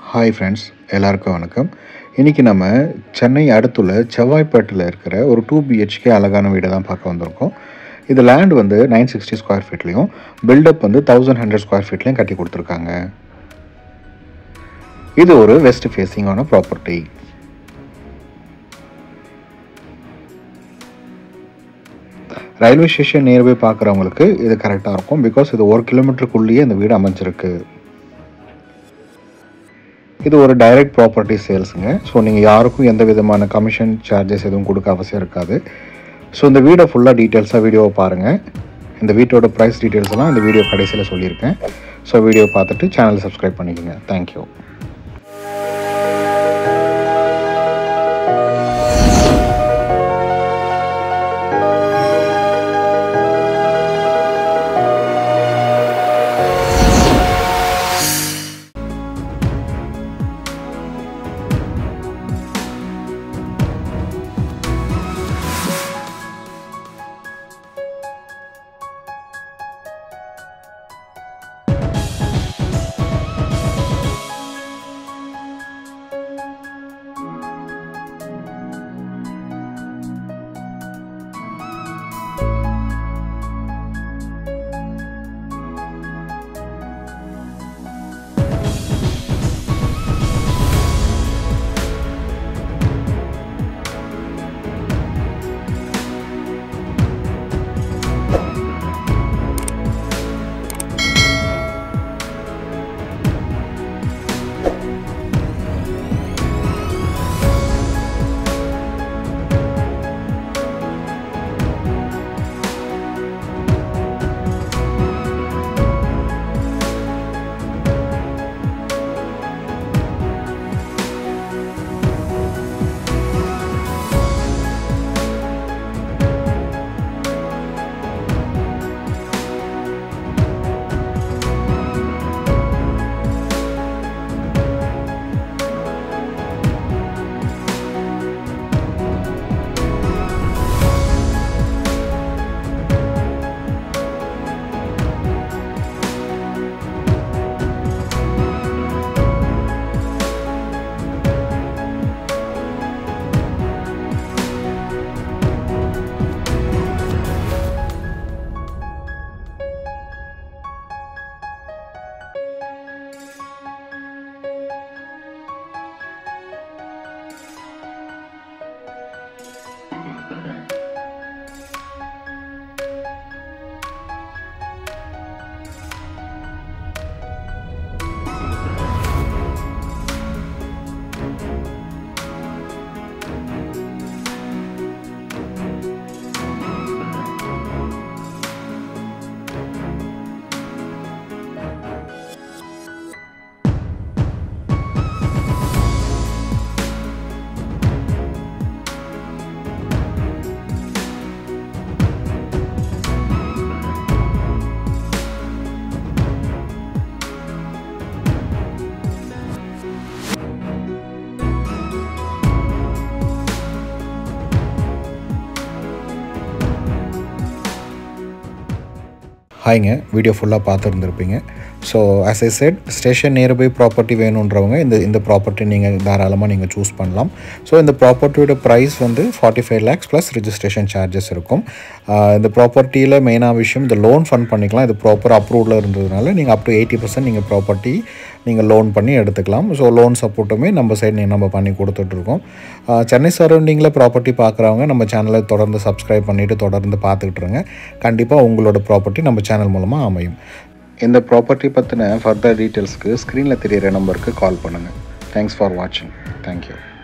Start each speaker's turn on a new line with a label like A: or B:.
A: hi friends எல்லாருக்கும் வணக்கம் இன்றைக்கி நம்ம சென்னை அடுத்துள்ள செவ்வாய்ப்பேட்டில் இருக்கிற ஒரு டூ பிஹெச்கே அழகான வீடை தான் பார்க்க வந்திருக்கோம் இது லேண்ட் வந்து நைன் சிக்ஸ்டி ஸ்கொயர் ஃபீட்லேயும் பில்டப் வந்து தௌசண்ட் ஹண்ட்ரட் ஸ்கொயர் ஃபீட்லேயும் கட்டி கொடுத்துருக்காங்க இது ஒரு வெஸ்ட் ஃபேஸிங்கான ப்ராப்பர்ட்டி ரயில்வே ஸ்டேஷன் நியர்பை பார்க்குறவங்களுக்கு இது கரெக்டாக இருக்கும் பிகாஸ் இது ஒரு கிலோமீட்டருக்குள்ளேயே இந்த வீடு அமைஞ்சிருக்கு இது ஒரு டைரக்ட் ப்ராப்பர்ட்டி சேல்ஸுங்க ஸோ நீங்கள் யாருக்கும் எந்த விதமான கமிஷன் சார்ஜஸ் எதுவும் கொடுக்க அவசியம் இருக்காது ஸோ இந்த வீடை ஃபுல்லாக டீட்டெயில்ஸாக வீடியோவை பாருங்கள் இந்த வீட்டோட ப்ரைஸ் டீட்டெயில்ஸ் எல்லாம் இந்த வீடியோ கடைசியில் சொல்லியிருக்கேன் ஸோ வீடியோ பார்த்துட்டு சேனல் சப்ஸ்கிரைப் பண்ணிக்கோங்க தேங்க்யூ ஹாய்ங்க வீடியோ ஃபுல்லாக பார்த்துருந்துருப்பீங்க so as I said station nearby property வேணுன்றவங்க இந்த இந்த ப்ராப்பர்ட்டி நீங்கள் தாராளமாக நீங்கள் சூஸ் பண்ணலாம் ஸோ இந்த ப்ராப்பர்ட்டியோட ப்ரைஸ் வந்து forty five lakhs plus registration charges இருக்கும் ஆஹ் இந்த ப்ராப்பர்ட்டியில் மெயினாக விஷயம் இந்த லோன் ஃபண்ட் பண்ணிக்கலாம் இது ப்ராப்பர் அப்ரூவ்டில் இருந்ததுனால நீங்கள் அப் டு எயிட்டி பர்சன்ட் நீங்கள் ப்ராப்பர்ட்டி நீங்கள் லோன் பண்ணி எடுத்துக்கலாம் ஸோ லோன் சப்போர்ட்டுமே நம்ம சைடு நம்ம பண்ணி கொடுத்துட்ருக்கோம் ஆஹ் சென்னை சரௌண்டிங்கில் ப்ராப்பர்ட்டி பார்க்குறவங்க நம்ம சேனலை தொடர்ந்து சப்ஸ்கிரைப் பண்ணிவிட்டு தொடர்ந்து பார்த்துக்கிட்டு இருங்க கண்டிப்பாக உங்களோட ப்ராப்பர்ட்டி நம்ம சேனல் மூலமாக அமையும் இந்த ப்ராப்பர்ட்டி பற்றின ஃபர்தர் டீட்டெயில்ஸ்க்கு ஸ்க்ரீனில் தெரியிற நம்பருக்கு கால் பண்ணுங்கள் தேங்க்ஸ் ஃபார் வாட்சிங் தேங்க்யூ